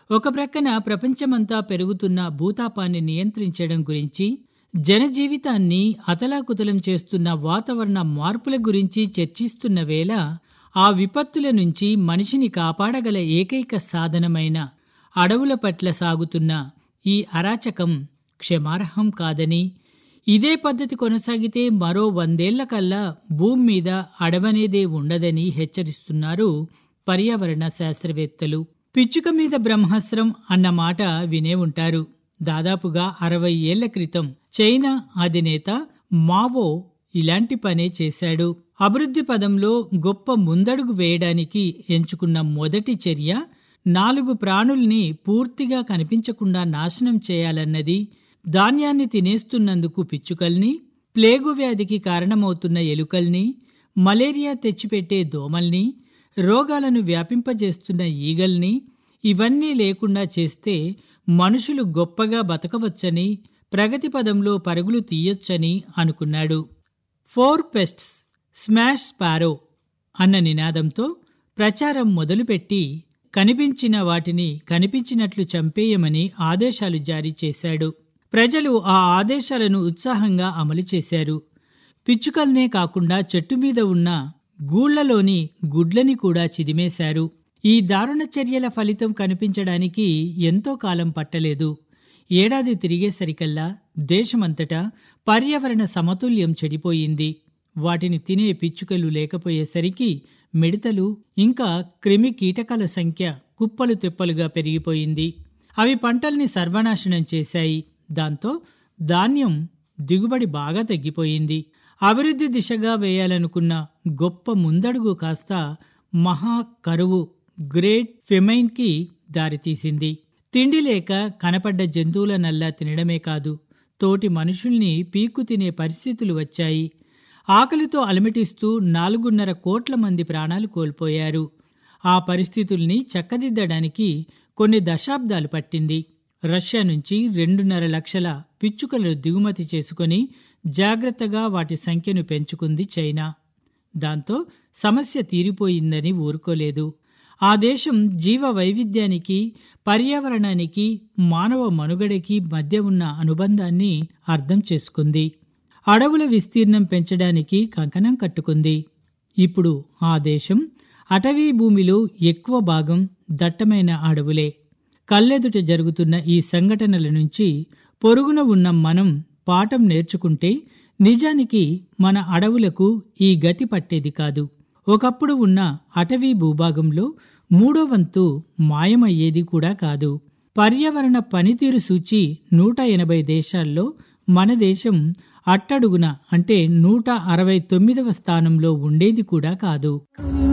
ఒక ప్రక్కన ప్రపంచమంతా పెరుగుతున్న భూతాపాన్ని నియంత్రించడం గురించి జనజీవితాన్ని అతలాకుతలం చేస్తున్న వాతావరణ మార్పుల గురించి చర్చిస్తున్న వేళ ఆ విపత్తుల నుంచి మనిషిని కాపాడగల ఏకైక సాధనమైన అడవుల పట్ల సాగుతున్న ఈ అరాచకం క్షమార్హం కాదని ఇదే పద్ధతి కొనసాగితే మరో వందేళ్ల కల్లా భూమి మీద అడవనేదే ఉండదని హెచ్చరిస్తున్నారు పర్యావరణ శాస్త్రవేత్తలు పిచ్చుక మీద బ్రహ్మాస్త్రం అన్న మాట వినే ఉంటారు దాదాపుగా అరవై ఏళ్ల క్రితం చైనా అధినేత మావో ఇలాంటి పనే చేశాడు అభివృద్ధి పదంలో గొప్ప ముందడుగు వేయడానికి ఎంచుకున్న మొదటి చర్య నాలుగు ప్రాణుల్ని పూర్తిగా కనిపించకుండా నాశనం చేయాలన్నది ధాన్యాన్ని తినేస్తున్నందుకు పిచ్చుకల్ని ప్లేగు వ్యాధికి కారణమవుతున్న ఎలుకల్ని మలేరియా తెచ్చిపెట్టే దోమల్ని రోగాలను వ్యాపింపజేస్తున్న ఈగల్ని ఇవన్నీ లేకుండా చేస్తే మనుషులు గొప్పగా బతకవచ్చని ప్రగతి పదంలో పరుగులు తీయొచ్చని అనుకున్నాడు ఫోర్ పెస్ట్స్ స్మాష్ స్పారో అన్న నినాదంతో ప్రచారం మొదలుపెట్టి కనిపించిన వాటిని కనిపించినట్లు చంపేయమని ఆదేశాలు జారీ చేశాడు ప్రజలు ఆ ఆదేశాలను ఉత్సాహంగా అమలు చేశారు పిచ్చుకల్నే కాకుండా చెట్టు మీద ఉన్న గూళ్లలోని గుడ్లని కూడా చిదిమేశారు ఈ దారుణ చర్యల ఫలితం కనిపించడానికి ఎంతో కాలం పట్టలేదు ఏడాది తిరిగేసరికల్లా దేశమంతటా పర్యావరణ సమతుల్యం చెడిపోయింది వాటిని తినే పిచ్చుకలు లేకపోయేసరికి మిడతలు ఇంకా క్రిమి కీటకాల సంఖ్య కుప్పలు తెప్పలుగా పెరిగిపోయింది అవి పంటల్ని సర్వనాశనం చేశాయి దాంతో ధాన్యం దిగుబడి బాగా తగ్గిపోయింది అభివృద్ధి దిశగా వేయాలనుకున్న గొప్ప ముందడుగు కాస్త మహా కరువు గ్రేట్ ఫెమైన్కి దారితీసింది తిండి లేక కనపడ్డ జంతువుల నల్లా తినడమే కాదు తోటి మనుషుల్ని పీకు తినే పరిస్థితులు వచ్చాయి ఆకలితో అలమటిస్తూ నాలుగున్నర కోట్ల మంది ప్రాణాలు కోల్పోయారు ఆ పరిస్థితుల్ని చక్కదిద్దడానికి కొన్ని దశాబ్దాలు పట్టింది రష్యా నుంచి రెండున్నర లక్షల పిచ్చుకలు దిగుమతి చేసుకొని జాగ్రత్తగా వాటి సంఖ్యను పెంచుకుంది చైనా దాంతో సమస్య తీరిపోయిందని ఊరుకోలేదు ఆ దేశం జీవ వైవిధ్యానికి పర్యావరణానికి మానవ మనుగడకి మధ్య ఉన్న అనుబంధాన్ని అర్థం చేసుకుంది అడవుల విస్తీర్ణం పెంచడానికి కంకణం కట్టుకుంది ఇప్పుడు ఆ దేశం అటవీ భూమిలో ఎక్కువ భాగం దట్టమైన అడవులే కళ్ళెదుట జరుగుతున్న ఈ సంఘటనల నుంచి పొరుగున ఉన్న మనం పాఠం నేర్చుకుంటే నిజానికి మన అడవులకు ఈ గతి పట్టేది కాదు ఒకప్పుడు ఉన్న అటవీ భూభాగంలో మూడో వంతు మాయమయ్యేది కూడా కాదు పర్యావరణ పనితీరు సూచి నూట ఎనభై దేశాల్లో మన దేశం అట్టడుగున అంటే నూట అరవై తొమ్మిదవ స్థానంలో ఉండేది కూడా కాదు